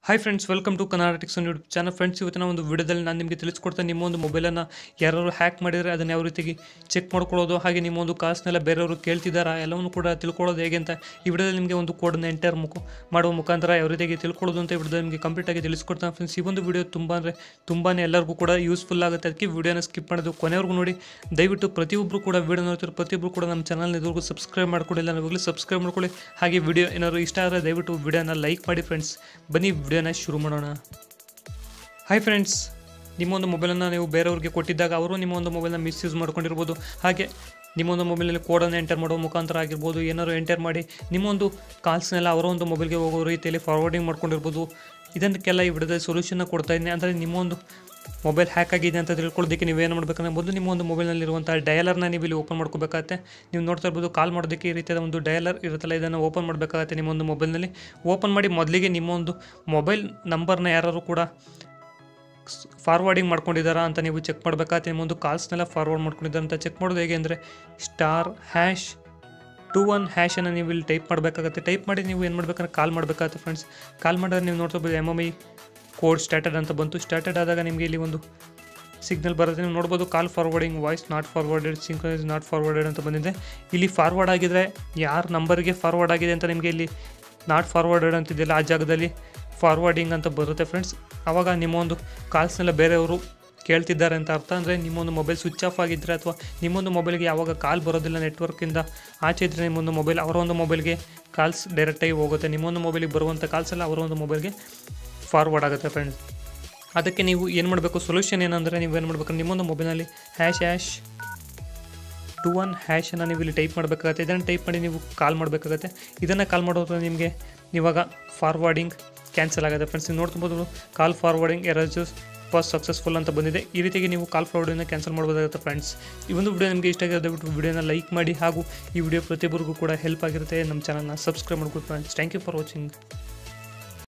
hi friends welcome to ಕರ್ನಾಟಕ್ಸ್ YouTube channel friends ಇವತ್ತಿನ ಒಂದು ವಿಡಿಯೋದಲ್ಲಿ ನಾನು ನಿಮಗೆ ತಿಳಿಸ್ಕೊಡ್ತೇನೆ ನಿಮ್ಮ ಒಂದು ಮೊಬೈಲನ್ನು ಯಾರು ಹ್ಯಾಕ್ ಮಾಡಿದರೆ ಅದನ್ನು ಯಾವ ರೀತಿಗೆ ಚೆಕ್ ಮಾಡ್ಕೊಳ್ಳೋದು ಹಾಗೆ ನಿಮ್ಮ ಒಂದು ಕಾಸನ್ನೆಲ್ಲ ಬೇರೆಯವರು ಕೇಳ್ತಿದ್ದಾರಾ ಎಲ್ಲವನ್ನು ಕೂಡ ತಿಳ್ಕೊಳ್ಳೋದು ಹೇಗೆ ಅಂತ ಈ ವಿಡಿಯೋದಲ್ಲಿ ನಿಮಗೆ ಒಂದು ಕೋಡನ್ನು ಎಂಟರ್ ಮುಖ ಮಾಡುವ ಮುಖಾಂತರ ಯಾವ ರೀತಿಯಾಗಿ ತಿಳ್ಕೊಳ್ಳೋದು ಅಂತ ಈ ವಿಡಿಯೋದಲ್ಲಿ ನಿಮಗೆ ಕಂಪ್ಲೀಟಾಗಿ ತಿಳಿಸ್ಕೊಡ್ತಾನೆ ಫ್ರೆಂಡ್ಸ್ ಈ ಒಂದು ವಿಡಿಯೋ ತುಂಬ ಅಂದರೆ ತುಂಬಾ ಎಲ್ಲರಿಗೂ ಕೂಡ ಯೂಸ್ಫುಲ್ ಆಗುತ್ತೆ ಅದಕ್ಕೆ ವಿಡಿಯೋನ ಸ್ಕಿಪ್ ಮಾಡೋದು ಕೊನೆವರೆಗೂ ನೋಡಿ ದಯವಿಟ್ಟು ಪ್ರತಿಯೊಬ್ಬರು ಕೂಡ ವಿಡಿಯೋ ನೋಡ್ತಿರೋ ಪ್ರತಿಯೊಬ್ಬರು ಕೂಡ ನಮ್ಮ ಚಾನಲ್ನ ಇದುವರೆಗೂ ಸಬ್ಸ್ಕ್ರೈಬ್ ಮಾಡ್ಕೊಂಡಿಲ್ಲ ನಾವಾಗಲೇ ಸಬ್ಸ್ಕ್ರೈಬ್ ಮಾಡ್ಕೊಳ್ಳಿ ಹಾಗೆ ವಿಡಿಯೋ ಏನಾದರೂ ಇಷ್ಟ ಆದರೆ ದಯವಿಟ್ಟು ವಿಡಿಯೋನ ಲೈಕ್ ಮಾಡಿ ಫ್ರೆಂಡ್ಸ್ ಬನ್ನಿ ವಿಡಿಯೋನ ಶುರು ಮಾಡೋಣ ಹಾಯ್ ಫ್ರೆಂಡ್ಸ್ ನಿಮ್ಮೊಂದು ಮೊಬೈಲನ್ನು ನೀವು ಬೇರೆಯವ್ರಿಗೆ ಕೊಟ್ಟಿದ್ದಾಗ ಅವರು ನಿಮ್ಮ ಒಂದು ಮೊಬೈಲ್ನ ಮಿಸ್ಯೂಸ್ ಮಾಡ್ಕೊಂಡಿರ್ಬೋದು ಹಾಗೆ ನಿಮ್ಮೊಂದು ಮೊಬೈಲಲ್ಲಿ ಕೋಡನ್ನು ಎಂಟರ್ ಮಾಡೋ ಮುಖಾಂತರ ಆಗಿರ್ಬೋದು ಏನಾದ್ರು ಎಂಟರ್ ಮಾಡಿ ನಿಮ್ಮೊಂದು ಕಾಲ್ಸ್ನೆಲ್ಲ ಅವರ ಒಂದು ಮೊಬೈಲ್ಗೆ ಹೋಗೋ ರೀತಿಯಲ್ಲಿ ಫಾರ್ವರ್ಡಿಂಗ್ ಮಾಡ್ಕೊಂಡಿರ್ಬೋದು ಇದಕ್ಕೆಲ್ಲ ಈ ವಿಡಿಯೋದಲ್ಲಿ ಸೊಲ್ಯೂಷನ್ನ ಕೊಡ್ತಾ ಇದ್ದೀನಿ ಅಂದರೆ ನಿಮ್ಮೊಂದು ಮೊಬೈಲ್ ಹ್ಯಾಕ್ ಆಗಿದೆ ಅಂತ ತಿಳ್ಕೊಳ್ಳೋದಕ್ಕೆ ನೀವೇನು ಮಾಡಬೇಕಂದ್ರೆ ಮೊದಲು ನಿಮ್ಮ ಒಂದು ಮೊಬೈಲ್ನಲ್ಲಿರುವಂಥ ಡಯಲರ್ನ ನೀವು ಇಲ್ಲಿ ಓಪನ್ ಮಾಡ್ಕೋಬೇಕಾಗತ್ತೆ ನೀವು ನೋಡ್ತಾ ಇರ್ಬೋದು ಕಾಲ್ ಮಾಡೋದಕ್ಕೆ ಈ ರೀತಿಯಾದ ಒಂದು ಡಯಲರ್ ಇರುತ್ತಲ್ಲ ಇದನ್ನು ಓಪನ್ ಮಾಡಬೇಕಾಗತ್ತೆ ನಿಮ್ಮ ಒಂದು ಮೊಬೈಲ್ನಲ್ಲಿ ಓಪನ್ ಮಾಡಿ ಮೊದಲಿಗೆ ನಿಮ್ಮ ಒಂದು ಮೊಬೈಲ್ ನಂಬರ್ನ ಯಾರು ಕೂಡ ಫಾರ್ವರ್ಡಿಂಗ್ ಮಾಡ್ಕೊಂಡಿದ್ದಾರಾ ಅಂತ ನೀವು ಚೆಕ್ ಮಾಡಬೇಕಾಗತ್ತೆ ನಿಮ್ಮೊಂದು ಕಾಲ್ಸ್ನೆಲ್ಲ ಫಾರ್ವರ್ಡ್ ಮಾಡ್ಕೊಂಡಿದ್ದಾರೆ ಅಂತ ಚೆಕ್ ಮಾಡೋದು ಹೇಗೆ ಅಂದರೆ ಸ್ಟಾರ್ ಹ್ಯಾಶ್ ಟು ಒನ್ ಹ್ಯಾಶನ್ನು ನೀವು ಇಲ್ಲಿ ಟೈಪ್ ಮಾಡಬೇಕಾಗತ್ತೆ ಟೈಪ್ ಮಾಡಿ ನೀವು ಏನು ಮಾಡಬೇಕಂದ್ರೆ ಕಾಲ್ ಮಾಡಬೇಕಾಗತ್ತೆ ಫ್ರೆಂಡ್ಸ್ ಕಾಲ್ ಮಾಡಿದ್ರೆ ನೀವು ನೋಡ್ತಾ M M I code started ಅಂತ ಬಂತು ಸ್ಟಾರ್ಟೆಡ್ ಆದಾಗ ನಿಮಗೆ ಇಲ್ಲಿ ಒಂದು ಸಿಗ್ನಲ್ ಬರುತ್ತೆ ನೀವು ನೋಡ್ಬೋದು call forwarding voice not forwarded ಸಿಂಕ್ರೈಸ್ ನಾಟ್ ಫಾರ್ವರ್ಡೆಡ್ ಅಂತ ಬಂದಿದೆ ಇಲ್ಲಿ ಫಾರ್ವರ್ಡ್ ಆಗಿದ್ರೆ ಯಾರ ನಂಬರ್ಗೆ ಫಾರ್ವರ್ಡ್ ಆಗಿದೆ ಅಂತ ನಿಮಗೆ ಇಲ್ಲಿ ನಾಟ್ ಫಾರ್ವರ್ಡೆಡ್ ಅಂತಿದೆಯಲ್ಲ ಆ ಜಾಗದಲ್ಲಿ ಫಾರ್ವರ್ಡಿಂಗ್ ಅಂತ ಬರುತ್ತೆ ಫ್ರೆಂಡ್ಸ್ ಆವಾಗ ನಿಮ್ಮ ಒಂದು ಕಾಲ್ಸ್ನೆಲ್ಲ ಬೇರೆಯವರು ಕೇಳ್ತಿದ್ದಾರೆ ಅಂತ ಅರ್ಥ ಅಂದರೆ ನಿಮ್ಮೊಂದು ಮೊಬೈಲ್ ಸ್ವಿಚ್ ಆಫ್ ಆಗಿದ್ದರೆ ಅಥವಾ ನಿಮ್ಮೊಂದು ಮೊಬೈಲ್ಗೆ ಯಾವಾಗ ಕಾಲ್ ಬರೋದಿಲ್ಲ ನೆಟ್ವರ್ಕಿಂದ ಆಚೆ ಇದ್ದರೆ ನಿಮ್ಮೊಂದು ಮೊಬೈಲ್ ಅವರ ಒಂದು ಮೊಬೈಲ್ಗೆ ಕಾಲ್ಸ್ ಡೈರೆಕ್ಟಾಗಿ ಹೋಗುತ್ತೆ ನಿಮ್ಮೊಂದು ಮೊಬೈಲಿಗೆ ಬರುವಂಥ ಕಾಲ್ಸ್ ಎಲ್ಲ ಅವರ ಒಂದು ಮೊಬೈಲ್ಗೆ ಫಾರ್ವರ್ಡ್ ಆಗುತ್ತೆ ಫ್ರೆಂಡ್ಸ್ ಅದಕ್ಕೆ ನೀವು ಏನು ಮಾಡಬೇಕು ಸೊಲ್ಯೂಷನ್ ಏನಂದರೆ ನೀವು ಏನು ಮಾಡಬೇಕು ನಿಮ್ಮೊಂದು ಮೊಬೈಲ್ನಲ್ಲಿ ಹ್ಯಾಶ್ ಹ್ಯಾಶ್ ಟು ಒನ್ ಹ್ಯಾಶನ್ನು ನೀವು ಇಲ್ಲಿ ಟೈಪ್ ಮಾಡಬೇಕಾಗತ್ತೆ ಇದನ್ನು ಟೈಪ್ ಮಾಡಿ ನೀವು ಕಾಲ್ ಮಾಡಬೇಕಾಗತ್ತೆ ಇದನ್ನು ಕಾಲ್ ಮಾಡೋದು ನಿಮಗೆ ಇವಾಗ ಫಾರ್ವರ್ಡಿಂಗ್ ಕ್ಯಾನ್ಸಲ್ ಆಗುತ್ತೆ ಫ್ರೆಂಡ್ಸ್ ನೀವು ನೋಡ್ಕೊಬೋದು call forwarding erasure first successful ಅಂತ ಬಂದಿದೆ ಈ ರೀತಿಯಾಗಿ ನೀವು ಕಾಲ್ ಫಾರ್ವರ್ಡಿಂಗ್ ಕ್ಯಾನ್ಸಲ್ ಮಾಡ್ಬೋದಾಗುತ್ತೆ ಫ್ರೆಂಡ್ಸ್ ಈ ಒಂದು ವಿಡಿಯೋ ನಿಮಗೆ ಇಷ್ಟ ಆಗಿದೆ ದಯವಿಟ್ಟು ವಿಡಿಯೋನ ಲೈಕ್ ಮಾಡಿ ಹಾಗೂ ಈ ವಿಡಿಯೋ ಪ್ರತಿಯೊಬ್ಬರಿಗೂ ಕೂಡ ಹೆಲ್ಪ್ ಆಗಿರುತ್ತೆ ನಮ್ಮ ಚಾನಲ್ನ ಸಬ್ಸ್ಕ್ರೈಬ್ ಮಾಡ್ಕೊಳ್ಳಿ friends thank you for watching